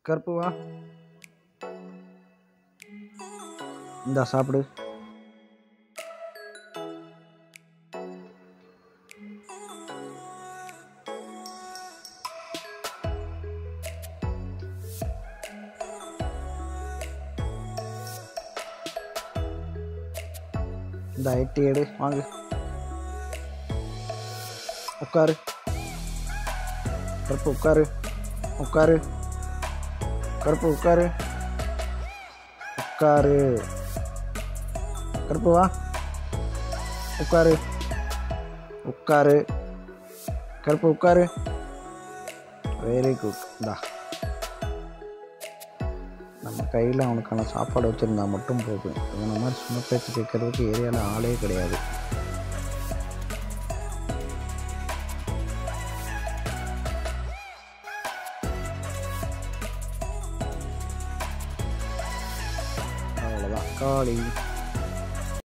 கருப்பு வா இந்தா சாப்பிடு இந்த எட்டி எடு வாங்கு உட்காரு கருப்பு உட்காரு உட்காரு கருப்பு உட்காரு உட்காரு கருப்பு வா உட்காரு உட்காரு கருப்பு உட்காரு வெரி குட் இந்தா நம்ம கையில் அவனுக்கான சாப்பாடு வச்சுருந்தா மட்டும் போதும் இவனை மாதிரி சும்மா பேச்சு கேட்கறதுக்கு ஏரியாவில் ஆளே கிடையாது அவ்வளோதான் காளி